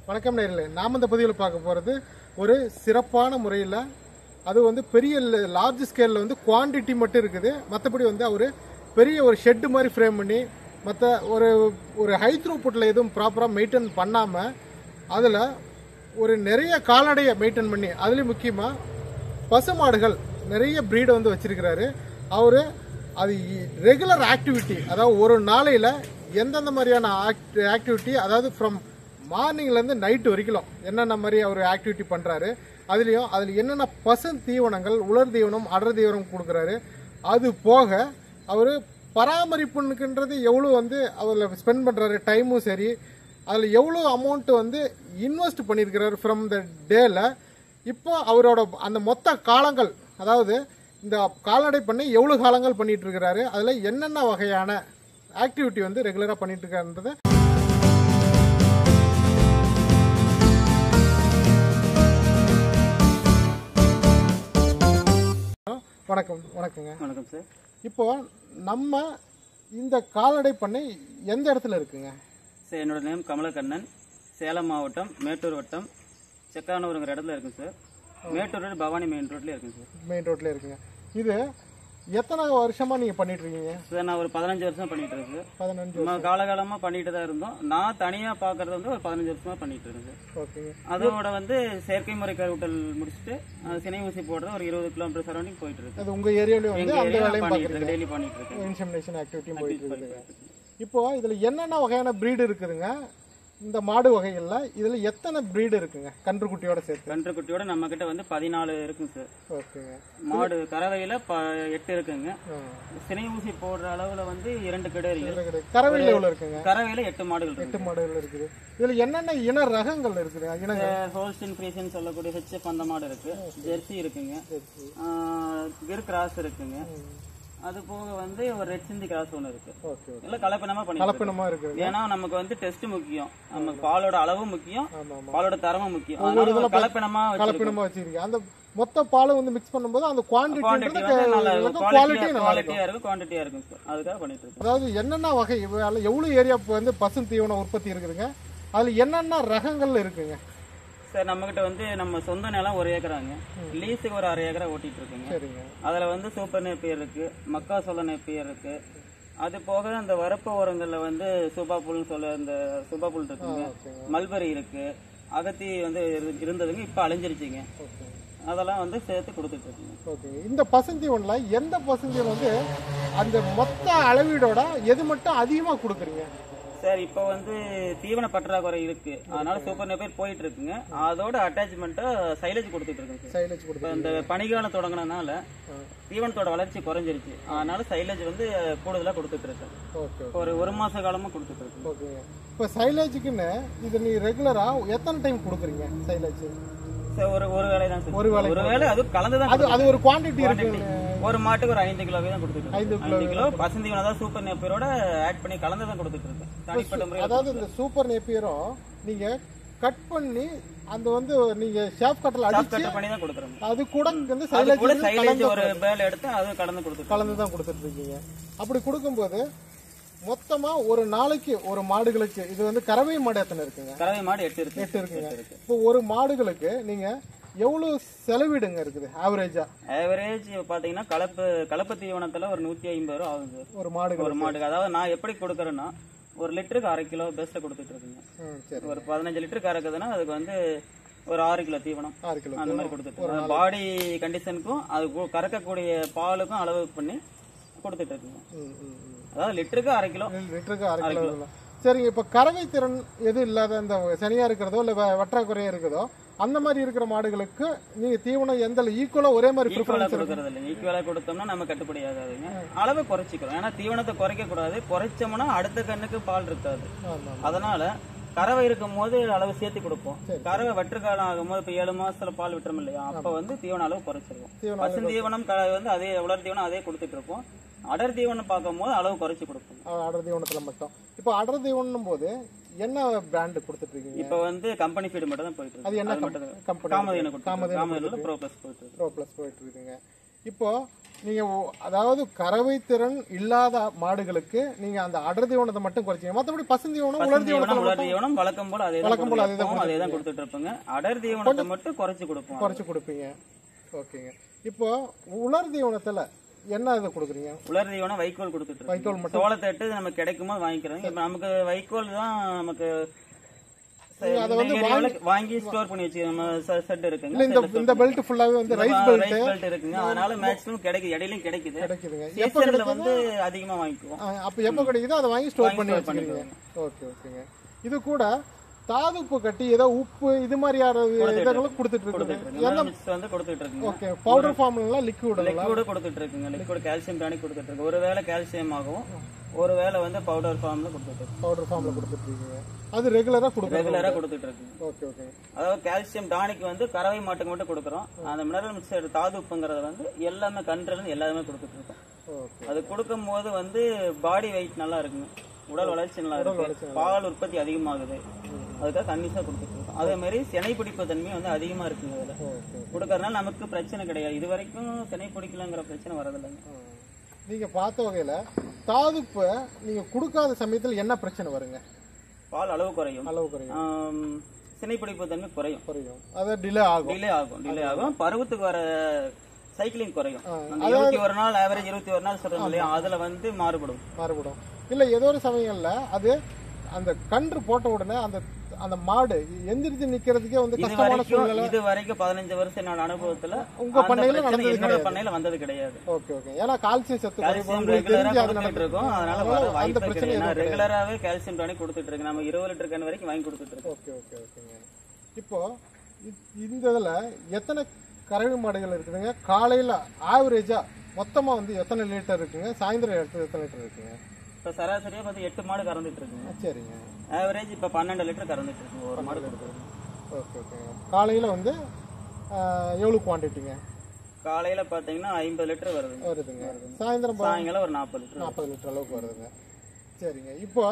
வணக்கம் நேரில் நாம் இந்த பதிவில் பார்க்க போகிறது ஒரு சிறப்பான முறையில் அது வந்து பெரிய லார்ஜ் ஸ்கேலில் வந்து குவாண்டிட்டி மட்டும் இருக்குது மற்றபடி வந்து அவர் பெரிய ஒரு ஷெட்டு மாதிரி ஃப்ரேம் பண்ணி மற்ற ஒரு ஒரு ஹை த்ரூபுட்டில் எதுவும் ப்ராப்பராக மெயின்டைன் பண்ணாமல் அதில் ஒரு நிறைய கால்நடையை மெயின்டைன் பண்ணி அதுலேயும் முக்கியமாக பசுமாடுகள் நிறைய ப்ரீடை வந்து வச்சிருக்கிறாரு அவர் அது ரெகுலர் ஆக்டிவிட்டி அதாவது ஒரு நாளையில் எந்தெந்த மாதிரியான ஆக்டிவிட்டி அதாவது ஃப்ரம் மார்னிங்லேருந்து நைட்டு வரைக்கும் என்னென்ன மாதிரி அவர் ஆக்டிவிட்டி பண்ணுறாரு அதுலேயும் அதில் என்னென்ன பசு தீவனங்கள் உலர் தீவனம் அடர் தீவனம் கொடுக்குறாரு அது போக அவர் பராமரிப்புன்னுக்குன்றது எவ்வளோ வந்து அதில் ஸ்பெண்ட் பண்ணுறாரு டைமும் சரி அதில் எவ்வளோ அமௌண்ட் வந்து இன்வெஸ்ட் பண்ணியிருக்கிறாரு ஃப்ரம் த டேல இப்போ அவரோட அந்த மொத்த காலங்கள் அதாவது இந்த கால்நடை பண்ணை எவ்வளோ காலங்கள் பண்ணிட்டு இருக்கிறாரு அதில் என்னென்ன வகையான ஆக்டிவிட்டி வந்து ரெகுலராக பண்ணிட்டு இருக்காருன்றத வணக்கம் வணக்கங்க வணக்கம் சார் இப்போ நம்ம இந்த கால்நடை பண்ணை எந்த இடத்துல இருக்குங்க சார் என்னோட நேம் கமலக்கண்ணன் சேலம் மாவட்டம் மேட்டூர் வட்டம் செக்கானூருங்கிற இடத்துல இருக்குங்க sir Mettur road Bhavani main ரோட்ல இருக்குங்க சார் மெயின் ரோட்ல இருக்குங்க இது எத்தனை வருஷமா நீங்க பண்ணிட்டு இருக்கீங்க சார் நான் ஒரு பதினஞ்சு வருஷம் பண்ணிட்டு இருக்கேன் சார் பதினஞ்சு நம்ம காலகாலமா பண்ணிட்டு தான் இருந்தோம் நான் தனியா பாக்குறது வந்து ஒரு பதினஞ்சு வருஷமா பண்ணிட்டு இருக்கேன் சார் ஓகேங்க அதோட வந்து செயற்கை முறை கருவிட்டல் முடிச்சுட்டு அஹ், சினை ஊசி போடுறது ஒரு இருபது கிலோமீட்டர் சரௌண்டிங் போயிட்டு இருக்கு அது உங்க ஏரியாலயும் வந்து எங்க அந்த ஏரியா வேலையும் பண்ணிட்டு இருக்கு டெய்லி பண்ணிட்டு இருக்கேன் இன்சமினேஷன் ஆக்டிவிட்டியும் போயிட்டு இருக்குதுங்க இப்போ இதுல என்னென்ன வகையான பிரீடு இருக்குதுங்க இந்த மாடு வகைகள்ல இதுல எத்தனை பிரீடு இருக்குங்க கன்றுக்குட்டியோட சேர்த்து கன்றுக்குட்டியோட நம்ம கிட்ட வந்து பதினாலு இருக்குங்க சார் ஓகேங்க மாடு கறவையில ப- எட்டு இருக்குங்க ஆ. சினை ஊசி போடுற அளவுல வந்து இரண்டு கிடரிகள் இருக்குது. கறவையில் எவ்வளவு இருக்குங்க கறவையில எட்டு மாடுகள் இருக்கு எட்டு மாடுகள் இருக்குது இதுல என்னென்ன இன ரகங்கள் இருக்குது இனங்கள் ஹோல்ஸ்டின் ஃப்ரீசன் சொல்லக்கூடிய ஹெச்எஃப் அந்த மாடு இருக்கு ஜெர்சி இருக்குங்க கிர் கிராஸ் இருக்குங்க அது போக வந்து ஒரு ரெட் சிந்தி கிராஸ் ஒன்று இருக்கு ஓகே ஓகே எல்லாம் கலப்பினமா பண்ணி கலப்பினமா இருக்குது ஏன்னா நமக்கு வந்து டெஸ்ட் முக்கியம் நமக்கு பாலோட அளவும் முக்கியம் ஆமா ஆமா பாலோட தரமும் முக்கியம் அதனால ஒரு கலப்பினமா வச்சிருக்கோம் கலப்பினமா வச்சிருக்கீங்க அந்த மொத்த பாலும் வந்து மிக்ஸ் பண்ணும்போது அந்த குவான்டிட்டி குவான்டிட்டி வந்து நல்ல குவாலிட்டி நல்லா குவாலிட்டியா இருக்கும் குவான்டிட்டியா இருக்கும் சார் அதுக்காக பண்ணிட்டு இருக்கோம் அதாவது என்னென்ன வகை இவ்வளவு எவ்வளவு ஏரியா வந்து பசு தீவன உற்பத்தி இருக்குதுங்க அதுல என்னென்ன ரகங்கள் இருக்குங்க சார் நம்ம கிட்ட வந்து நம்ம சொந்த நிலம் ஒரு ஏக்கராங்க லீஸுக்கு ஒரு அரை ஏக்கரா ஓட்டிட்டு இருக்குங்க சரிங்க அதுல வந்து சூப்பர் நேப்பியர் இருக்கு மக்கா சோள நேப்பியர் இருக்கு அது போக அந்த வரப்பு ஓரங்கள்ல வந்து சூப்பா புல்னு சொல்ல இந்த சூப்பா புல் இருக்குங்க ஓகேங்க மல்பரி இருக்கு அகத்தி வந்து இரு- இருந்ததுங்க இப்ப அழிஞ்சிருச்சுங்க ஓகே அதெல்லாம் வந்து சேர்த்து கொடுத்துட்டு இருக்குங்க ஓகே இந்த பசுந்தீவனில் எந்த பசுந்தீவன் வந்து அந்த மொத்த அளவீடோட எது மட்டும் அதிகமா கொடுக்குறீங்க சார் இப்போ வந்து தீவன பற்றாக்குறை இருக்கு அதனால சூப்பர் நேப்பியர் போயிட்டு இருக்குங்க அதோட அட்டாச்மெண்ட்டா சைலேஜ் கொடுத்துட்டு இருக்குங்க சார் சைலேஜ் இப்போ கொடுக்குறீங்க இந்த பனிகாலம் தொடங்கினதுனால தீவனத்தோட வளர்ச்சி குறைஞ்சிருச்சு அதனால சைலேஜ் வந்து கூடுதலா கொடுத்துட்டு இருக்கேன் ஓகே இப்போ ஒரு ஒரு மாச காலமா கொடுத்துட்டு இருக்கேன் ஓகேங்க இப்போ சைலேஜுக்குன்னு இது நீ ரெகுலரா எத்தனை டைம் கொடுக்குறீங்க சைலேஜ் சார் ஒரு ஒரு வேலை தான் சார் ஒரு வேளை ஒரு வேலை அது கலந்து தான் அது அது ஒரு குவாண்டிட்டி இருக்கு ஒரு மாட்டுக்கு ஒரு ஐந்து கிலோவே தான் கொடுத்துட்டு ஐந்து இருக்கேன். ஐந்து கிலோ பசந்தீவனம் அதாவது சூப்பர் நேப்பியரோட ஆட் பண்ணி கலந்து தான் கொடுத்துட்டு இருக்கேன் தனிப்பட்ட முறையில் அதாவது இந்த சூப்பர் நேப்பியரும் நீங்க கட் பண்ணி அந்த வந்து நீங்க ஷாப் கட்டில் அடிச்சு கட் பண்ணி தான் கொடுக்குறேன் அது கூட வந்து அது கூட சைலேஜ் சைலேஜ் ஒரு பேல் எடுத்து அது கலந்து கொடுத்துட்டு கலந்து தான் கொடுத்துட்டு இருக்கீங்க அப்படி கொடுக்கும்போது மொத்தமா ஒரு நாளைக்கு ஒரு மாடுகளுக்கு இது வந்து கறவை மாடு எத்தனை இருக்குங்க கறவை மாடு எட்டு இருக்கு எட்டு இருக்குங்க எட்டு இருக்கு இப்போ ஒரு மாடுகளுக்கு நீங்க எவ்வளவு செலவீடுங்க இருக்குது ஆவரேஜா ஆவரேஜ் பாத்தீங்கன்னா கலப்பு கலப்பு தீவனத்துல ஒரு நூத்தி ஐம்பது ரூபா ஆகும் சார் ஒரு மாடுகள் ஒரு மாட்டுக்கு அதாவது நான் எப்படி கொடுக்கறேன்னா ஒரு லிட்டருக்கு அரை கிலோ பெஸ்ட்டை கொடுத்துட்டு இருக்குங்க ம், சரி ஒரு பதினஞ்சு லிட்டர் கறக்குதுன்னா அதுக்கு வந்து ஒரு ஆறு கிலோ தீவனம் ஆறு கிலோ அந்த மாதிரி கொடுத்துட்டு பாடி கண்டிஷனுக்கும் அது கு- கறக்கக்கூடிய பாலுக்கும் அளவு பண்ணி கொடுத்துட்டு இருக்குங்க ம், ம், ம். அதாவது லிட்டருக்கு அரை கிலோ லிட்டருக்கு அரை கிலோ இருக்குல்ல. சரிங்க இப்போ கறவை திறன் எதுவும் இல்லாத இந்த சனியா இருக்கிறதோ இல்லை வற்றாக்குறையா இருக்குதோ அந்த மாதிரி இருக்கிற மாடுகளுக்கு நீங்க தீவனம் எந்த ஈக்குவலா ஒரே மாதிரி ஈக்குவலா ப்ரிஃபரன்ஸ் கொடுக்கறது இல்லை ஈக்குவலா கொடுத்தோம்னா நம்ம கட்டுப்படி ஆகாதுங்க அளவை குறைச்சிக்கிறோம் ஏன்னா தீவனத்தை குறைக்க கூடாது குறைச்சோம்னா அடுத்த கண்ணுக்கு பால் இருக்காது ஆமா அதனால கறவை இருக்கும் போது அளவு சேர்த்து கொடுப்போம் கறவை வெற்று காலம் ஆகும் போது இப்ப ஏழு மாசத்துல பால் விட்டுரும் இல்லையா அப்ப வந்து தீவன அளவு குறைச்சிருவோம் தீவன பசு தீவனம் க- வந்து அதே உலர் தீவனம் அதே கொடுத்துட்டு இருப்போம் அடர் தீவனம் பார்க்கும் போது அளவு குறைச்சு கொடுப்போம் அடர் தீவனத்துல மட்டும் இப்போ அடர் தீவனம் போது என்ன பிராண்ட் கொடுத்துட்டு இருக்கீங்க இப்ப வந்து கம்பெனி ஃபீடு மட்டும் தான் போயிட்டு அது இருக்கு என்ன அது மட்டும் தான் company Kamadhenu Kamadhenu Kamadhenu bro plus போயிட்டு இருக்கு ப்ரோ ப்ளஸ் போயிட்டு இருக்குங்க இப்போ நீங்க ஒ- அதாவது கறவை திறன் இல்லாத மாடுகளுக்கு நீங்க அந்த அடர் தீவனத்தை மட்டும் குறைச்சிங்க மற்றபடி பசுந்தி தீவனம் உலர் பசுந்தீவனம் தீவனத்துல உலர் மட்டும் தீவனம் வழக்கம் போல அதே வழக்கம் போல அதே தான் தான் அதே தான் கொடுத்துட்டு இருப்போங்க அடர் தீவனத்தை மட்டும் குறைச்சு கொடுப்போம் குறைச்சு கொடுப்பீங்க ஓகேங்க இப்போ உலர் தீவனத்துல என்ன இது கொடுக்குறீங்க உலர் தீவனம் வைக்கோல் கொடுத்துட்டு இருக்கோம். வைக்கோல் மட்டும் சோளத்தட்டு நமக்கு கிடைக்குமோ வாங்கிக்கிறோம் இப்ப நமக்கு வைக்கோல் தான் நமக்கு ச- நீங்க அதை வந்து இந்த ஏரியாவுல வாங்கி ஸ்டோர் பண்ணி வச்சு நம்ம செட் இருக்குங்க இல்ல இந்த இந்த பெல்ட் ஃபுல்லாவே வந்து ரைஸ் பெல்ட் ரைஸ் பெல்ட் இருக்குங்க அதனால மேக்ஸிமம் கிடைக்குது இடையிலும் கிடைக்குது கிடைக்குதுங்க சீசன்ல வந்து அதிகமா வாங்கிக்குவோம் ஆ, அப்ப எப்ப கிடைக்குதோ அதை வாங்கி ஸ்டோர் பண்ணி store பண்ணி வச்சுக்கிறீங்க ஓகே ஓகேங்க இது கூட தாதுப்பு கட்டி ஏதோ உப்பு இது மாதிரியான இதெல்லாம் கொடுத்துட்டு இருக்குது மிக்ஸ் வந்து கொடுத்துட்டு இருக்குங்க ஓகே பவுடர் ஃபார்ம்லாம் லிக்விட் லிக்விடு கொடுத்துட்டு இருக்குங்க லிக்விட் கால்சியம் டானிக் கொடுத்துட்டு இருக்கு ஒரு வேளை கால்சியம் ஆகும் ஒரு வேளை வந்து பவுடர் ஃபார்ம்ல கொடுத்துட்டு இருக்கு பவுடர் ஃபார்ம்ல கொடுத்துட்டு இருக்கீங்க அது ரெகுலரா கொடுக்குறோம் ரெகுலரா கொடுத்துட்டு இருக்குங்க ஓகே ஓகே அதாவது கால்சியம் டானிக் வந்து கறவை மாட்டுக்கு மட்டும் கொடுக்குறோம் அந்த மினரல் மிக்சர் தாது உப்புங்கிறத வந்து எல்லாமே கன்றுல எல்லாமே கொடுத்துட்டு இருக்கோம் ஓகே அது கொடுக்கும் போது வந்து பாடி வெயிட் நல்லா இருக்குங்க உடல் வளர்ச்சி நல்லா இருக்கு பால் உற்பத்தி அதிகமாகுது அதுக்காக கன்னிசா கொடுத்துட்டு இருக்கோம் அதே மாதிரி சினை பிடிப்பு தன்மை வந்து அதிகமா இருக்குங்க அதுல ஓகே கொடுக்கறதுனால நமக்கு பிரச்சனை கிடையாது இது வரைக்கும் சினை பிடிக்கலங்கிற பிரச்சனை வரதில்லைங்க நீங்க பார்த்த வகையில தாதுப்பை நீங்க கொடுக்காத சமயத்துல என்ன பிரச்சனை வருங்க பால் அளவு குறையும் அளவு குறையும் ஆம், சினை பிடிப்பு தன்மை குறையும் குறையும் அது டிலே ஆகும் டிலே ஆகும் டிலே ஆகும் பருவத்துக்கு வர சைக்கிளிங் குறையும் ஆ, அந்த இருபத்தி ஒரு நாள் ஆவரேஜ் இருபத்தி ஒரு நாள் சொல்றோம் இல்லையா அதுல வந்து மாறுபடும் மாறுபடும் இல்ல ஏதோ ஒரு சமயங்கள்ல அது அந்த கன்று போட்ட உடனே அந்த அந்த மாடு எந்திரிச்சு நிக்கிறதுக்கே வந்து இது கஷ்டமான வரைக்கும் சூழ்நிலை இது வரைக்கும் பதினஞ்சு வருஷம் என்னோட அனுபவத்துல உங்க அந்த பண்ணையில பிரச்சனை நடந்தது என்னோட பண்ணையில வந்தது கிடையாது ஓகே ஓகே ஏன்னா கால்சியம் சத்து குறைவு கால்சியம் உங்களுக்கு ரெகுலரா தெரிஞ்சு அது கொடுத்துட்டு நடக்கும் இருக்கோம் அதனால வர அதனால அந்த வாய்ப்பே பிரச்சனை கிடையாது நான் எதுவும் ரெகுலராவே கால்சியம் டானிக் கொடுத்துட்டு இருக்கேன் நம்ம இருபது லிட்டர் கன் வரைக்கும் வாங்கி கொடுத்துட்டு இருக்கோம் ஓகே ஓகே ஓகேங்க இப்போ இ- இந்த இதுல எத்தனை கறவை மாடுகள் இருக்குதுங்க காலையில ஆவரேஜா மொத்தமா வந்து எத்தனை லிட்டர் இருக்குங்க சாயந்தரம் எடுத்து எத்தனை லிட்டர் இருக்குங்க இப்ப சராசரியா பார்த்து எட்டு மாடு கறந்துட்டு இருக்குங்க ஆ, சரிங்க ஆவரேஜ் இப்ப பன்னெண்டு லிட்டர் கறந்துட்டு இருக்குங்க ஒரு மாடு கொடுக்குறது ஓகே ஓகேங்க காலையில வந்து ஆ, எவ்வளவு குவான்டிட்டிங்க காலையில பாத்தீங்கன்னா ஐம்பது லிட்டர் வருதுங்க வருதுங்க சாயந்தரம் பா- சாயங்காலம் ஒரு நாற்பது லிட்டர் நாற்பது லிட்டர் அளவுக்கு வருதுங்க சரிங்க இப்போ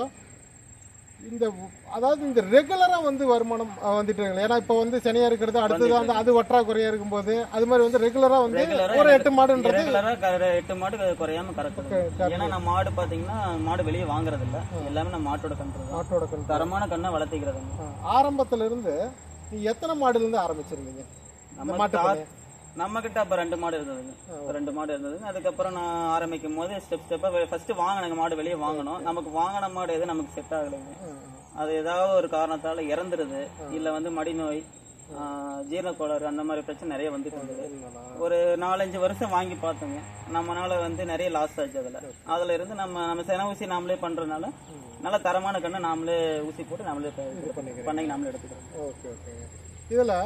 இந்த அதாவது இந்த ரெகுலரா வந்து வருமானம் அஹ், வந்துட்டு இருக்குல்ல. ஏன்னா இப்போ வந்து சனியா இருக்கிறது அடுத்தது வந்து அது வற்றாக்குறையா இருக்கும்போது அது மாதிரி வந்து ரெகுலரா வந்து Regular-ஆ ஒரு எட்டு மாடுன்றது ரெகுலரா எட்டு மாடு குறையாம கறக்குது ஏன்னா நம்ம மாடு பாத்தீங்கன்னா மாடு வெளியே வாங்குறது இல்ல எல்லாமே நம்ம மாட்டோட கன்று தான் மாட்டோட கண் தரமான கண்ணை வளர்த்திக்கிறதுங்க அஹ், ஆரம்பத்துல இருந்து நீ எத்தனை மாடுல இருந்து ஆரம்பிச்சிருந்தீங்க இந்த நம்ம மாட்டு தா- பண்ணைய? நம்ம கிட்ட அப்ப ரெண்டு மாடு இருந்ததுங்க ரெண்டு மாடு இருந்ததுங்க அதுக்கப்புறம் நான் ஆரம்பிக்கும் போது ஸ்டெப் ஸ்டெப்பா ஃபர்ஸ்ட் வாங்கினங்க மாடு வெளியே வாங்கணும் நமக்கு வாங்கின மாடு எதுவும் நமக்கு செட் ஆகலைங்க அஹ், அது ஏதாவது ஒரு காரணத்தால இறந்துருது இல்ல வந்து மடிநோய் ஆஹ், ஜீரண கோளாறு அந்த மாதிரி பிரச்சனை நிறைய வந்துட்டு இருந்தது இல்லைண்ணா. ஒரு நாலஞ்சு வருஷம் வாங்கி பார்த்தோங்க நம்மனால வந்து நிறைய லாஸ் ஆச்சு அதுல அதுல இருந்து நம்ம நம்ம சென ஊசி நாமளே பண்றதுனால நல்ல தரமான கண்ணை நாமளே ஊசி போட்டு நாமளே பண்ணிக்கிறேன். பண்ணைக்கு நாமளே எடுத்துக்கிறோம் ஓகே ஓகேங்க இதுல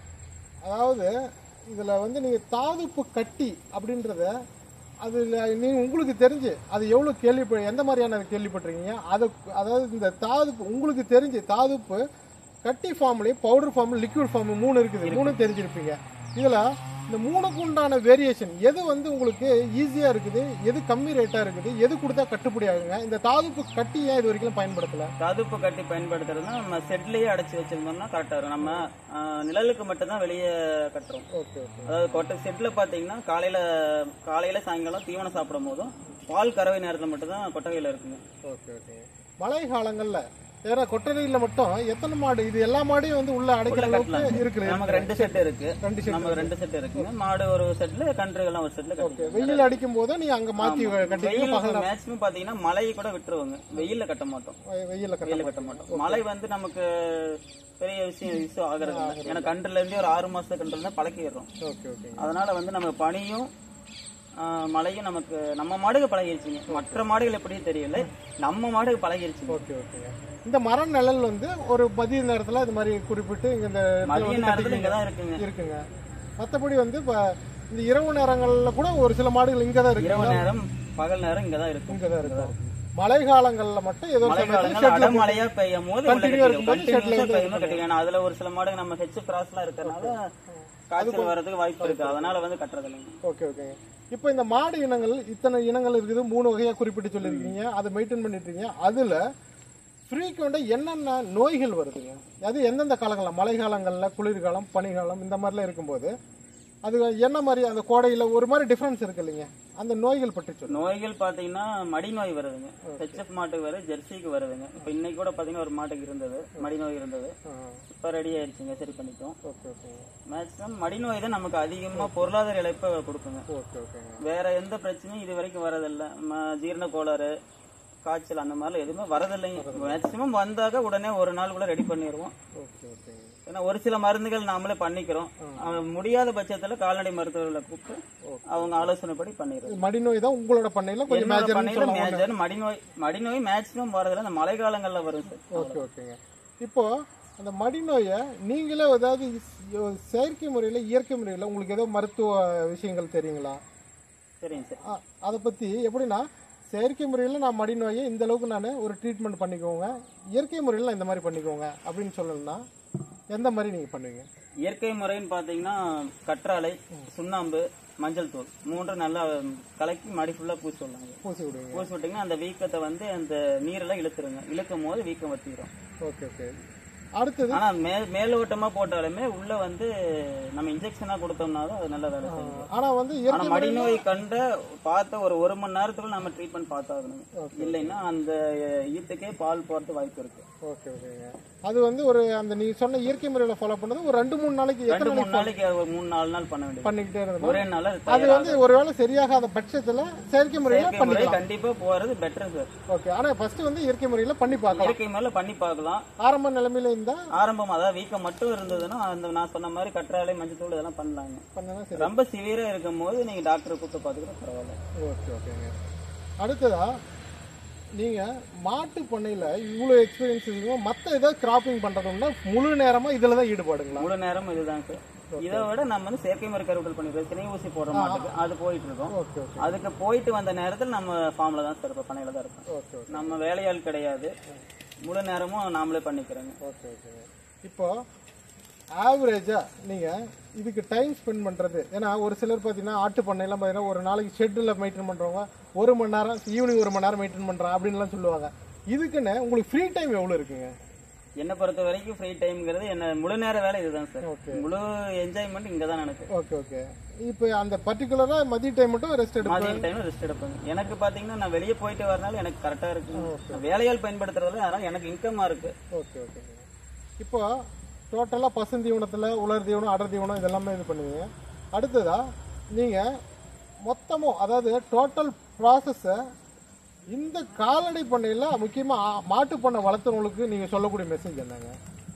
அதாவது இதுல வந்து நீங்க தாதுப்பு கட்டி அப்படின்றத அதுல நீங்க உங்களுக்கு தெரிஞ்சு அது எவ்வளவு கேள்வி எந்த மாதிரியான கேள்விப்பட்டிருக்கீங்க அது அதாவது இந்த தாதுப்பு உங்களுக்கு தெரிஞ்சு தாதுப்பு கட்டி ஃபார்ம்லயும் பவுடர் ஃபார்ம் லிக்விட் ஃபார்ம் மூணு இருக்குது மூணு தெரிஞ்சிருப்பீங்க இதுல இந்த மூணுக்கு உண்டான வேரியேஷன் எது வந்து உங்களுக்கு ஈஸியா இருக்குது எது கம்மி ரேட்டா இருக்குது எது கொடுத்தா கட்டுப்படி ஆகுங்க இந்த தாதுப்பு கட்டி ஏன் இது வரைக்கும் பயன்படுத்தல கதுப்பு கட்டி பயன்படுத்துறதுனா நம்ம செட்லயே அடைச்சு வச்சிருந்தோம்னா கரெக்டா இருக்கும் நம்ம ஆஹ், நிழலுக்கு மட்டும்தான் வெளியே கட்டுறோம் ஓகே ஓகே அதாவது கொட்டை செட்ல பாத்தீங்கன்னா காலையில காலையில சாயங்காலம் தீவனம் சாப்பிடும் போதும் பால் கறவை நேரத்துல மட்டும்தான் கொட்டகையில இருக்குங்க ஓகே ஓகே மழை காலங்கள்ல வேற கொட்டகையில மட்டும் எத்தனை மாடு இது எல்லா மாடையும் வந்து உள்ள அடைக்கிற அளவுக்கு இருக்குது நமக்கு ரெண்டு செட் இருக்கு ரெண்டு செட் நமக்கு ரெண்டு செட் இருக்குங்க மாடு ஒரு செட்ல கன்றுகள்லாம் ஒரு செட்ல கட்டி வெயில் அடிக்கும் போது நீங்க அங்க மாத்தி கட்டி வெயில் மேக்ஸிமம் பாத்தீங்கன்னா மழையை கூட விட்டுருவாங்க வெயில்ல கட்ட மாட்டோம் வெயில கட்ட வெயில கட்ட மாட்டோம் மழை வந்து நமக்கு பெரிய விஷயம் இஷ்யூ ஆகிறது இல்லை ஏன்னா கன்றுல இருந்தே ஒரு ஆறு மாசத்து கன்றுல இருந்து பழக்கிடுறோம் ஓகே ஓகே அதனால வந்து நம்ம பனியும் ஆஹ், மழையும் நமக்கு நம்ம மாடுக்கு பழகிருச்சுங்க மற்ற மாடுகள் எப்படி தெரியல நம்ம மாடுக்கு பழகிருச்சுங்க ஓகே ஓகே இந்த மர நிழல் வந்து ஒரு மதிய நேரத்துல இது மாதிரி குறிப்பிட்டு இங்க இந்த இடத்துல மதிய வந்து நேரத்துல இங்கதான் இருக்குங்க இருக்குங்க மத்தபடி வந்து இப்ப இந்த இரவு நேரங்கள்ல கூட ஒரு சில மாடுகள் இங்க தான் இருக்கு இரவு நேரம் பகல் நேரம் இங்கதான் இருக்கும் இங்க தான் இருக்கும் மழை காலங்கள்ல மட்டும் ஏதோ ஒரு மழை சமயத்துல காலங்கள் ஷெட்ல அடமழையா பெய்யும் போது உள்ள Continue கட்டிடும். இருக்கும்போது Continuous ஷெட்ல வந்து பெய்யும் போது கட்டிடும். ஏன்னா அதுல ஒரு சில மாடு நம்ம ஹெச் கிராஸ்லாம் இருக்கறனால காய்ச்சல் வர்றதுக்கு வாய்ப்பு இருக்கு அதனால வந்து கட்டுறது இல்லைங்க ஓகே ஓகேங்க இப்போ இந்த மாடு இனங்கள் இத்தனை இனங்கள் இருக்குது மூணு வகையா குறிப்பிட்டு சொல்லியிருக்கீங்க அதை மெயின்டைன் பண்ணிட்டு இருக்கீங்க அதுல ஃப்ரீக்வெண்ட்டாக என்னென்ன நோய்கள் வருதுங்க அது எந்தெந்த காலங்களில் மழை காலங்களில் குளிர்காலம் பனிகாலம் இந்த மாதிரிலாம் இருக்கும்போது அது என்ன மாதிரி அந்த கோடையில ஒரு மாதிரி டிஃபரன்ஸ் இருக்கு இல்லைங்க அந்த நோய்கள் பற்றி சொல்லுங்க நோய்கள் பாத்தீங்கன்னா மடி நோய் வருதுங்க ஹெச்எஃப் மாட்டுக்கு வருது ஜெர்சிக்கு வருதுங்க இப்ப இன்னைக்கு கூட பாத்தீங்கன்னா ஒரு மாட்டுக்கு இருந்தது மடி நோய் இருந்தது இப்ப ரெடி ஆயிடுச்சுங்க சரி பண்ணிட்டோம் ஓகே ஓகேங்க மேக்ஸிமம் மடி நோய் தான் நமக்கு அதிகமா பொருளாதார இழப்பை கொடுக்குங்க ஓகே ஓகேங்க வேற எந்த பிரச்சனையும் இது வரைக்கும் வரதில்லை ம- ஜீரண கோளாறு காய்ச்சல் அந்த மாதிரிலாம் எதுவுமே வரதில்லைங்க மேக்சிமம் வந்தாக்க உடனே ஒரு நாள் கூட ரெடி பண்ணிடுவோம் ஓகே ஓகேங்க ஏன்னா ஒரு சில மருந்துகள் நாமளே பண்ணிக்கிறோம் அவன் முடியாத பட்சத்துல கால்நடை மருத்துவர்களை கூப்பிட்டு அவங்க ஆலோசனைப்படி பண்ணிடுறோம் மடிநோய் தான் உங்களோட பண்ணையில கொஞ்சம் என்னோட மேஜர் பண்ணையில மேஜர் மடிநோய் மடிநோய் மேக்சிமம் வரதில்லை இந்த மழை காலங்கள்ல வரும் சார் ஓகே ஓகேங்க இப்போ அந்த மடிநோயை நீங்களே ஏதாவது இஸ்- செயற்கை முறையில் இயற்கை முறையில் உங்களுக்கு ஏதோ மருத்துவ விஷயங்கள் தெரியுங்களா சரிங்க சார் ஆ, அதை பற்றி எப்படின்னா செயற்கை முறையில் நான் மடிநோயை இந்த அளவுக்கு நான் ஒரு ட்ரீட்மெண்ட் பண்ணிக்கோங்க இயற்கை முறையில் நான் இந்த மாதிரி பண்ணிக்கோங்க அப்படின்னு சொல்லணும்னா எந்த மாதிரி நீங்கள் பண்ணுவீங்க இயற்கை முறைன்னு பாத்தீங்கன்னா கற்றாழை சுண்ணாம்பு மஞ்சள் தூள் மூன்று நல்லா கலக்கி மடி ஃபுல்லா பூசி விடலாங்க பூசி விடுவீங்க பூசி விட்டீங்கன்னா அந்த வீக்கத்தை வந்து அந்த நீரெல்லாம் இழுத்துருங்க இழுக்கும் போது வீக்கம் வத்திரும் ஓகே ஓகே அடுத்தது ஆனா மே மேலோட்டமா போட்டாலுமே உள்ள வந்து நம்ம இன்ஜெக்ஷனா கொடுத்தோம்னா தான் அது நல்லா வேலை செய்யும் ஆனால் வந்து ஆனா இயற்கை மடிநோய் கண்ட பார்த்த ஒரு ஒரு மணி நேரத்துக்குள்ள நம்ம ட்ரீட்மெண்ட் பார்த்தாகணும் இல்லைன்னா அந்த ஈத்துக்கே பால் போறது வாய்ப்பு இருக்கு ஓகே ஓகேங்க அது வந்து ஒரு அந்த நீ சொன்ன இயற்கை முறையில் ஃபாலோ பண்ணது ஒரு ரெண்டு மூணு நாளைக்கு எத்தனை ரெண்டு மூணு நாளைக்கு ஒரு மூணு நாலு நாள் பண்ண வேண்டியது பண்ணிக்கிட்டே இருந்தோம் ஒரே நாள் அது அது வந்து ஒருவேளை சரியாகாத பட்சத்தில் செயற்கை முறையில் செயற்கை முறை கண்டிப்பா போறது பெட்டர் சார் ஓகே ஆனால் ஃபர்ஸ்ட் வந்து இயற்கை முறையில் பண்ணி பார்க்கலாம் இயற்கை மேல பண்ணி பார்க்கலாம் ஆரம்ப நிலைமையில இருந்தால் ஆரம்பம் அதாவது வீக்கம் மட்டும் இருந்ததுன்னா அந்த நான் சொன்ன மாதிரி கற்றாழை மஞ்சள் தூள் இதெல்லாம் பண்ணலாங்க பண்ணனா சரி ரொம்ப சிவியரா இருக்கும் போது நீங்க டாக்டரை கூப்பிட்டு பாத்துக்கிற பரவாயில்ல ஓகே ஓகேங்க அடுத்ததா நீங்க மாட்டு பண்ணையில இவ்வளோ எக்ஸ்பீரியன்ஸ் இருக்கும் மற்ற ஏதாவது கிராப்பிங் பண்றதுன்னா முழு நேரமா இதுல தான் ஈடுபாடுங்களா முழு நேரம் இதுதான் சார் இதை விட நம்ம வந்து செயற்கை முறை கருவிடல் பண்ணிடுறோம் சினை ஊசி போடுற மாட்டுக்கு அது போயிட்டு இருக்கோம் ஓகே ஓகே அதுக்கு போயிட்டு வந்த நேரத்தில் நம்ம ஃபார்ம்ல தான் சார் இருப்போம் பண்ணையில தான் இருப்போம் ஓகே ஓகே நம்ம வேலையாள் கிடையாது முழு நேரமும் நாமளே பண்ணிக்கிறோங்க ஓகே ஓகேங்க இப்போ ஆவரேஜா நீங்க இதுக்கு டைம் ஸ்பெண்ட் பண்றது ஏன்னா ஒரு சிலர் பார்த்தீங்கன்னா ஆட்டு பண்ணையெல்லாம் பார்த்தீங்கன்னா ஒரு நாளைக்கு ஷெட்டில் மெயின்டைன் பண்றவங்க ஒரு மணி நேரம் ஈவினிங் ஒரு மணி நேரம் மெயின்டைன் பண்றேன் அப்படின்லாம் சொல்லுவாங்க இதுக்குன்னு உங்களுக்கு ஃப்ரீ டைம் எவ்வளோ இருக்குங்க என்னை பொறுத்த வரைக்கும் ஃப்ரீ டைம்ங்கிறது என்ன முழு நேர வேலை இதுதான் சார் Okay. முழு என்ஜாய்மெண்ட் இங்க தான் எனக்கு ஓகே ஓகே இப்போ அந்த பர்டிகுலரா மதிய டைம் மட்டும் ரெஸ்ட் எடுப்பேன் மதியம் டைம்ல ரெஸ்ட் எடுப்பேங்க எனக்கு பாத்தீங்கன்னா நான் வெளியே போயிட்டு வரனால எனக்கு கரெக்டா இருக்கு நான் வேலையால் பயன்படுத்துறதுல அதனால எனக்கு இன்கமா இருக்கு ஓகே ஓகே இப்போ டோட்டலாக பசுந்தீவனத்தில் உலர் தீவனம் அடர் தீவனம் இதெல்லாமே இது பண்ணுவீங்க அடுத்ததா நீங்கள் மொத்தமும் அதாவது டோட்டல் ப்ராசஸை இந்த கால்நடை பண்ணையில் முக்கியமாக மாட்டு பண்ணை வளர்த்துறவங்களுக்கு நீங்கள் சொல்லக்கூடிய மெசேஜ் என்னங்க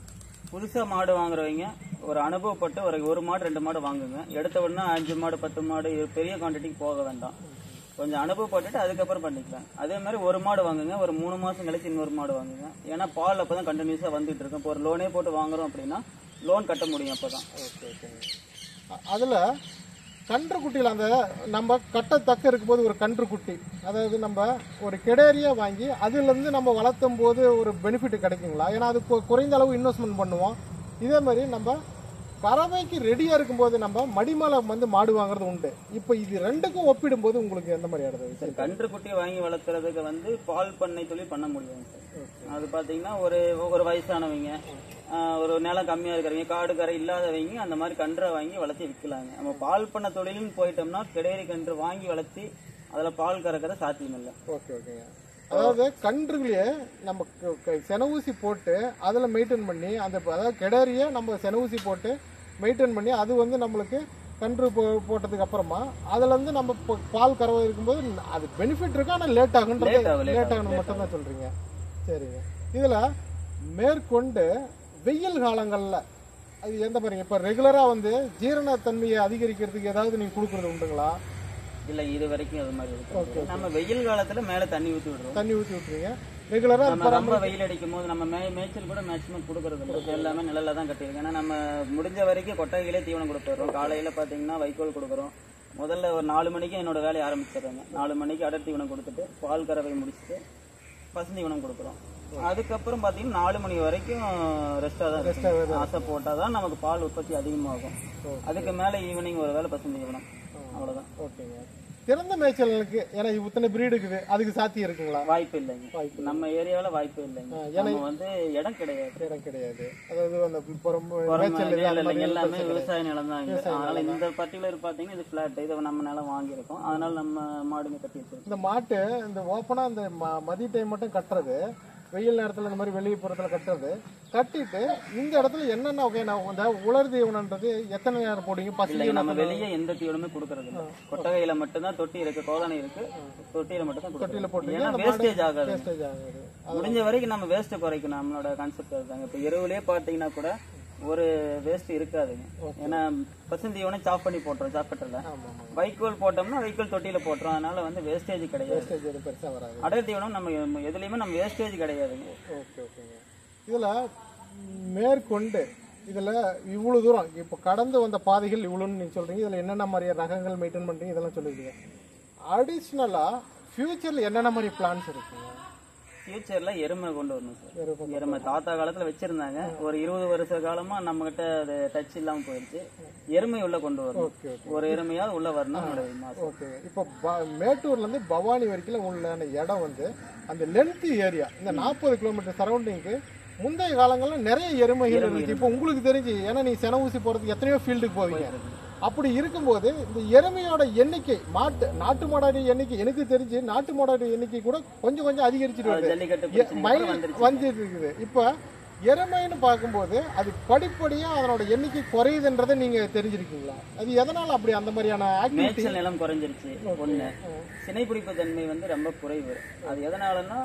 புதுசா மாடு வாங்குறவங்க ஒரு அனுபவப்பட்டு ஒரு ஒரு மாடு ரெண்டு மாடு வாங்குங்க எடுத்த உடனே அஞ்சு மாடு பத்து மாடு இது பெரிய குவான்டிட்டிக்கு போக வேண்டாம் கொஞ்சம் அனுபவப்பட்டுட்டு அதுக்கப்புறம் பண்ணிக்கலாம் அதே மாதிரி ஒரு மாடு வாங்குங்க ஒரு மூணு மாசம் கழிச்சு இன்னொரு மாடு வாங்குங்க ஏன்னா பால் அப்பதான் கண்டினியூஸா வந்துட்டு இருக்கும் இப்போ ஒரு லோனே போட்டு வாங்குறோம் அப்படின்னா லோன் கட்ட முடியும் அப்பதான் ஓகே ஓகேங்க அதில் கன்றுக்குட்டியில் அந்த நம்ம கட்டத்தக்க இருக்கும்போது ஒரு கன்றுக்குட்டி அதாவது நம்ம ஒரு கிடேரியா வாங்கி அதுலேருந்து நம்ம வளர்த்தும் போது ஒரு பெனிஃபிட் கிடைக்குங்களா ஏன்னா அது கு- குறைந்த அளவு இன்வெஸ்ட்மெண்ட் பண்ணுவோம் இதே மாதிரி நம்ம கறவைக்கு ரெடியாக இருக்கும்போது நம்ம மடிமலை வந்து மாடு வாங்குறது உண்டு இப்போ இது ரெண்டுக்கும் ஒப்பிடும்போது உங்களுக்கு எந்த மாதிரி ஆடுது சார் கன்று குட்டி வாங்கி வளர்க்குறதுக்கு வந்து பால் பண்ணை தொழில் பண்ண முடியும் சார் அது பாத்தீங்கன்னா ஒரு ஒரு வயசானவங்க ஆஹ், ஒரு நிலம் கம்மியா இருக்கிறவங்க காடு கரை இல்லாதவங்க அந்த மாதிரி கன்றை வாங்கி வளர்த்தி விற்கலாங்க நம்ம பால் பண்ண தொழில்னு போயிட்டோம்னா கிடேரி கன்று வாங்கி வளர்த்தி அதுல பால் கறக்கிற சாத்தியம் இல்லை ஓகே ஓகேங்க அதாவது கன்றுகளையே நம்ம க- க- செனவூசி போட்டு அதில் மெயின்டைன் பண்ணி அந்த அதாவது கிடறிய நம்ம செனவூசி போட்டு மெயின்டைன் பண்ணி அது வந்து நம்மளுக்கு கன்று போ போட்டதுக்கு அப்புறமா அதுல இருந்து நம்ம ப- பால் கறவை இருக்கும்போது அது பெனிஃபிட் இருக்கு ஆனால் லேட் ஆகுன்றது Late ஆகும், late லேட் ஆகணும் மட்டும் தான் சொல்றீங்க சரிங்க இதுல மேற்கொண்டு வெயில் காலங்கள்ல அது எந்த மாதிரிங்க இப்போ ரெகுலராக வந்து ஜீரணத்தன்மையை அதிகரிக்கிறதுக்கு ஏதாவது நீங்கள் கொடுக்குறது உண்டுங்களா இல்ல இது வரைக்கும் அது மாதிரி இருக்கு நம்ம வெயில் காலத்துல மேல தண்ணி ஊத்தி விடுறோம் தண்ணி ஊற்றி விட்டுறீங்க ரெகுலராக நம்ம ரொம்ப வெயில் அடிக்கும் போது நம்ம மே மேய்ச்சல் கூட மேக்ஸிமம் கொடுக்கறது இல்லை எல்லாமே நிழல்ல தான் கட்டியிருக்கோம் ஏன்னா நம்ம முடிஞ்ச வரைக்கும் கொட்டகையிலே தீவனம் கொடுத்துறோம் காலையில பாத்தீங்கன்னா வைக்கோல் கொடுக்குறோம் முதல்ல ஒரு நாலு மணிக்கு என்னோட வேலையை ஆரம்பிச்சிடுறாங்க நாலு மணிக்கு அடர் தீவனம் கொடுத்துட்டு பால் கறவை முடிச்சுட்டு பசுந்தீவனம் கொடுக்குறோம் அதுக்கப்புறம் பாத்தீங்கன்னா நாலு மணி வரைக்கும் ரெஸ்டா தான் இருக்கும். ஆசை போட்டாதான் நமக்கு பால் உற்பத்தி அதிகமாகும் அதுக்கு மேல ஈவினிங் ஒரு வேளை பசுந்தீவனம் அவ்வளவுதான் ஓகேங்க திறந்த மேய்ச்சலுக்கு ஏன்னா இத்தனை பிரீடு இருக்குது அதுக்கு சாத்தியம் இருக்குங்களா வாய்ப்பு இல்லைங்க வாய்ப்பு நம்ம ஏரியாவில் வாய்ப்பு இல்லைங்க நம்ம வந்து இடம் கிடையாது இடம் கிடையாது அதாவது அந்த புறம் உரம் மேய்ச்சல் இது இல்ல, அந்த இல்ல, மாதிரி எல்லாமே விவசாய நிலம் தான் இங்க அதனால இந்த பர்டிகுலர் பாத்தீங்கன்னா இது பிளாட் இதை நம்ம நிலம் வாங்கியிருக்கோம் அதனால நம்ம மாடுங்க கட்டி வச்சிருக்கோம் இந்த மாட்டு இந்த ஓப்பனா இந்த ம- மதிய டைம் மட்டும் கட்டுறது வெயில் நேரத்துல இந்த மாதிரி வெளியே புறத்துல கட்டுறது கட்டிட்டு இந்த இடத்துல என்னென்ன வகையான இந்த உலர் தீவனன்றது எத்தனை நேரம் போடுவீங்க பசி இல்லைங்க நம்ம வெளியே எந்த தீவனமே கொடுக்கறது இல்ல கொட்டகையில மட்டும்தான் தொட்டி இருக்கு கோதனை இருக்கு தொட்டியில மட்டும் தான் தொட்டியில கொடுக்கறது போட்டு ஏன்னா வேஸ்டேஜ் ஆகாது வேஸ்டேஜ் ஆகுது முடிஞ்ச வரைக்கும் நம்ம வேஸ்ட்டை குறைக்கணும் நம்மளோட கான்செப்ட் அதுதாங்க இப்போ எருவுலயே பார்த்தீங்கன்னா கூட ஒரு வேஸ்ட் இருக்காதுங்க ஏன்னா பசுந்தீவனை சாப் பண்ணி போட்டுரும் சாப்பிட்டுல ஆமா ஆமா வைக்கோல் போட்டோம்னா வைக்கோல் தொட்டியில போட்டுரும் அதனால வந்து வேஸ்டேஜ் கிடையாது வேஸ்டேஜ் எதுவும் பெருசா வராது அடர் தீவனம் நம்ம எ- எதுலயுமே நம்ம வேஸ்டேஜ் கிடையாதுங்க ஓகே ஓகேங்க இதுல மேற்கொண்டு இதுல இவ்வளவு தூரம் இப்போ கடந்து வந்த பாதைகள் இவ்வளோன்னு நீங்க சொல்றீங்க இதுல என்னென்ன மாதிரி ரகங்கள் மெயின்டைன் பண்றீங்க இதெல்லாம் சொல்லிருக்கீங்க அடிஷ்னலா ஃபியூச்சர்ல என்னென்ன மாதிரி பிளான்ஸ் இருக்குங்க ஃபியூச்சர்ல எருமை கொண்டு வரணும் சார் எருமை எருமை தாத்தா காலத்துல வச்சிருந்தாங்க ஒரு இருபது வருஷ காலமா நம்ம கிட்ட அது டச் இல்லாம போயிடுச்சு எருமை உள்ள கொண்டு வரணும் ஓகே ஓகே ஒரு எருமையாவது உள்ள வரணும் என்னோட ஆசை. ஓகே இப்போ ப- மேட்டூர்ல இருந்து பவானி வரைக்கும் உள்ளான இடம் வந்து அந்த லென்த் ஏரியா இந்த நாற்பது கிலோமீட்டர் சரௌண்டிங்க்கு முந்தைய காலங்கள்ல நிறைய எருமைகள் இருந்துச்சு இப்போ உங்களுக்கு தெரிஞ்சு ஏன்னா நீ சென ஊசி போறதுக்கு எத்தனையோ ஃபீல்டுக்கு போவீங்க அப்படி இருக்கும்போது இந்த எருமையோட எண்ணிக்கை மாட்டு நாட்டு மாடாடி எண்ணிக்கை எனக்கு தெரிஞ்சு நாட்டு மாடாடி எண்ணிக்கை கூட கொஞ்சம் கொஞ்சம் அதிகரிச்சுட்டு வருது ஜல்லிக்கட்டு எ- பிரச்சனை மைல் கூட வந்துருச்சு வந்துட்டு இருக்குது இப்போ எருமைன்னு பார்க்கும்போது அது படிப்படியா அதனோட எண்ணிக்கை குறையுதுன்றதை நீங்க தெரிஞ்சிருக்கீங்களா அது எதனால அப்படி அந்த மாதிரியான ஆக்டிவிட்டி மேய்ச்சல் நிலம் குறைஞ்சிருச்சு ஒண்ணு சினைப்பிடிப்பு தன்மை வந்து ரொம்ப குறைவு அது எதனாலன்னா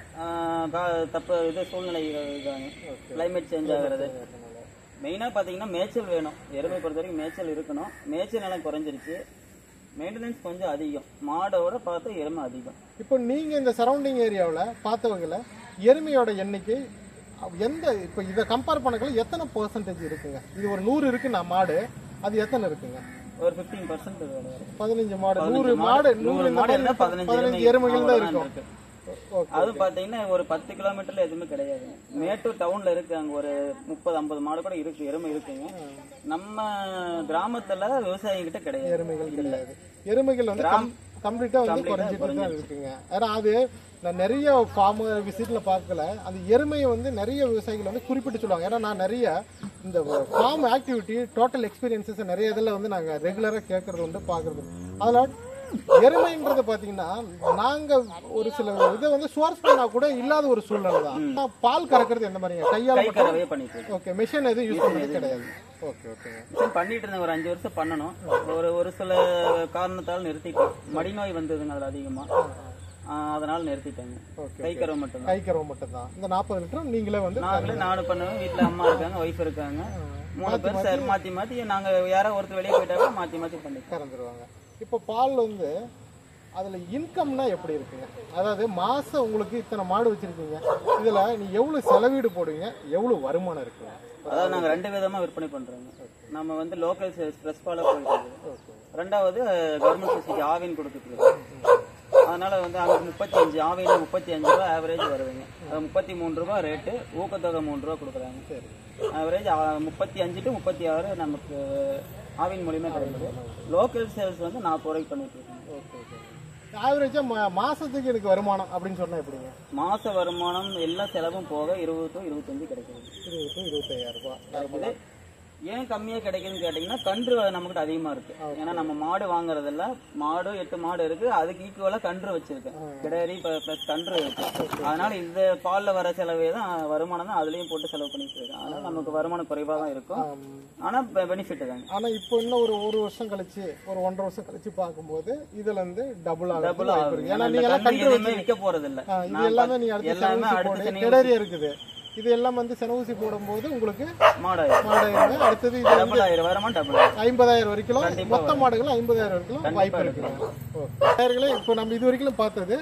ஆஹ் கா- தப்பு இது சூழ்நிலை இதாங்க கிளைமேட் சேஞ்ச் ஆகுறது மெயினா பாத்தீங்கன்னா மேய்ச்சல் வேணும் எருமை பொறுத்த வரைக்கும் மேய்ச்சல் இருக்கணும் மேய்ச்சல் நிலம் குறைஞ்சிருச்சு மெயின்டெனன்ஸ் கொஞ்சம் அதிகம் மாடோட பார்த்து எருமை அதிகம் இப்போ நீங்க இந்த சரௌண்டிங் ஏரியாவில் பார்த்தவங்கள எருமையோட எண்ணிக்கை அவ் எந்த இப்போ இதை கம்பேர் பண்ணக்கல எத்தனை பர்சன்டேஜ் இருக்குங்க இது ஒரு நூறு இருக்கு நான் மாடு அது எத்தனை இருக்குங்க ஒரு ஃபிஃப்டீன் பர்சன்ட் பதினஞ்சு மாடு நூறு மாடு நூறு நூறு இந்த மாடு மாதிரி இருந்தா பதினஞ்சு பதினஞ்சு எருமைகள் தான் இருக்கும் இருக்கு ஓகே அது பாத்தீங்கன்னா ஒரு பத்து கிலோமீட்டர்ல எதுவுமே கிடையாது மேட்டூர் டவுன்ல இருக்கு அங்க ஒரு முப்பது ஐம்பது மாடு கூட இருக்கு எருமை இருக்குங்க நம்ம கிராமத்துல விவசாயிங்க கிட்ட கிடையாது எருமைகள் கிடையாது எருமைகள் வந்து கம்ப்ளீட்டா வந்து குறைஞ்சிட்டு தான் இருக்குங்க ஏன்னா அது நான் நிறைய ஃபார்ம் விசிட்ல பார்க்கல அந்த எருமையை வந்து நிறைய விவசாயிகள் வந்து குறிப்பிட்டு சொல்லுவாங்க ஏன்னா நான் நிறைய இந்த ஃபார்ம் ஆக்டிவிட்டி டோட்டல் எக்ஸ்பீரியன்சஸ் நிறைய இதில் வந்து நாங்கள் ரெகுலராக கேட்கறது உண்டு பார்க்கறது அதில் எருமைன்றது பார்த்தீங்கன்னா நாங்கள் ஒரு சில இதை வந்து சோர்ஸ் பண்ணா கூட இல்லாத ஒரு சூழ்நிலை தான் ஆனா, பால் கறக்கிறது எந்த மாதிரிங்க கையால் கை கறவையே பண்ணிட்டு இருக்கோம் ஓகே மிஷின் எதுவும் யூஸ் பண்ணுறது கிடையாது ஓகே ஓகேங்க மிஷின் பண்ணிட்டு இருந்தேன் ஒரு அஞ்சு வருஷம் பண்ணணும் ஒரு ஒரு சில காரணத்தால் நிறுத்திட்டோம் மடி நோய் வந்ததுங்க அதுல அதிகமா ஆஹ் அதனால நிறுத்திட்டாங்க ஓகே கை கறவை மட்டும் கை கறவை மட்டும் தான் இந்த நாற்பது லிட்டர் நீங்களே வந்து நாங்களே நானும் பண்ணுவேன் வீட்டுல அம்மா இருக்காங்க ஒய்ஃப் இருக்காங்க மூணு பேர் சார் மாத்தி மாத்தி நாங்க யாரோ ஒருத்தர் வெளியே போயிட்டா கூட மாத்தி மாத்தி பண்ணிக்கலாம் கறந்துருவாங்க இப்போ பால் வந்து அதுல இன்கம்னா எப்படி இருக்குங்க அதாவது மாசம் உங்களுக்கு இத்தனை மாடு வச்சிருக்கீங்க இதுல நீ எவ்வளவு செலவீடு போடுவீங்க எவ்வளவு வருமானம் இருக்குங்க அதாவது நாங்க ரெண்டு விதமா விற்பனை பண்றோங்க நம்ம வந்து லோக்கல் ஸ்ட்ரெஸ் பால போயிட்டு இருக்கு. ரெண்டாவது கவர்மெண்ட் சொசைட்டி ஆவின் கொடுத்துட்டு இருக்கு. அதனால வந்து அங்க முப்பத்தி அஞ்சு ஆவின் முப்பத்தி அஞ்சு ரூபா ஆவரேஜ் வருதுங்க அது முப்பத்தி மூணு ரூபா ரேட்டு ஊக்கத்தொகை மூணு ரூபா கொடுக்குறாங்க சரி ஆவரேஜ் முப்பத்தி அஞ்சு டு முப்பத்தி ஆறு நமக்கு ஆவின் மூலியமா கிடைக்குது லோக்கல் சேல்ஸ் வந்து நாற்பது ரூபாய்க்கு பண்ணிட்டு இருக்கோம் ஓகே ஓகே ஆவரேஜா மாசத்துக்கு எனக்கு வருமானம் அப்படின்னு சொன்னா எப்படிங்க மாச வருமானம் எல்லா செலவும் போக இருபது டு இருபத்தஞ்சு கிடைக்குது இருபது to இருபத்தையாயிரம் ரூபாய் இது ஏன் கம்மியா கிடைக்குதுன்னு கேட்டீங்கன்னா கன்று நம்மகிட்ட அதிகமா இருக்கு ஏன்னா நம்ம மாடு வாங்குறதில்ல மாடு எட்டு மாடு இருக்கு அதுக்கு ஈக்குவலா கன்று வச்சிருக்கேன் கிடாரி பிளஸ் கன்று இருக்கு அதனால இந்த பால்ல வர செலவே தான் வருமானம் தான் அதுலயும் போட்டு செலவு பண்ணிட்டு இருக்கேன் அதனால நமக்கு வருமானம் குறைவா தான் இருக்கும் ஆனா பெனிஃபிட் தாங்க ஆனா இப்போ இன்னும் ஒரு ஒரு வருஷம் கழிச்சு ஒரு ஒன்றரை வருஷம் கழிச்சு பார்க்கும்போது இதுல இருந்து டபுள் ஆகும் டபுள் ஆகும் ஏன்னா ஏன்னா நீங்க இந்த எல்லாம் கன்று கண்டு எதுவுமே விற்க போறது இல்ல ஆ, இது எல்லாமே நீ அடுத்த எல்லாமே செனவூசி அடுத்த போடு செனவூசி. கிடரியா இருக்குது இது எல்லாம் வந்து செனவூசி போடும்போது உங்களுக்கு மாடாயிரம் மாடாயிரம் அடுத்தது இது டபுள் ஆயிரம் வருமானம் டபுள் ஆயிரம் ஐம்பதாயிரம் வரைக்கும் மொத்த மாடுகள் ஐம்பதாயிரம் வரைக்கும் வாய்ப்பு இருக்குங்க நேயர்களே இப்போ நம்ம இது வரைக்கும் பார்த்தது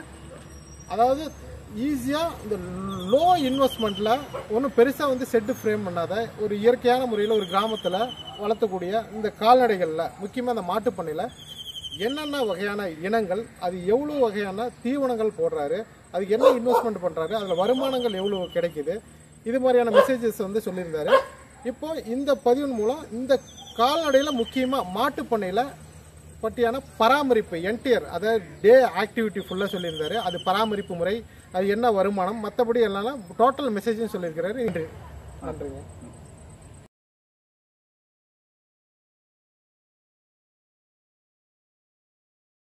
அதாவது ஈஸியா இந்த லோ இன்வெஸ்ட்மெண்ட்ல ஒன்றும் பெருசா வந்து செட்டு ஃப்ரேம் பண்ணாத ஒரு இயற்கையான முறையில் ஒரு கிராமத்துல வளர்த்தக்கூடிய இந்த கால்நடைகள்ல முக்கியமா இந்த மாட்டுப் பண்ணையில என்னென்ன வகையான இனங்கள் அது எவ்வளவு வகையான தீவனங்கள் போடுறாரு அதுக்கு என்ன இன்வெஸ்ட்மெண்ட் பண்றாரு அதுல வருமானங்கள் எவ்வளவு கிடைக்குது இது மாதிரியான மெசேஜஸ் வந்து சொல்லியிருந்தாரு இப்போ இந்த பதிவின் மூலம் இந்த கால்நடையில முக்கியமா மாட்டுப் பண்ணையில பற்றியான பராமரிப்பு என்டிஆர் அதாவது டே ஆக்டிவிட்டி ஃபுல்லாக சொல்லியிருந்தாரு அது பராமரிப்பு முறை அது என்ன வருமானம் மற்றபடி எல்லாம் டோட்டல் மெசேஜும் சொல்லியிருக்கிறாரு நன்றி நன்றிங்க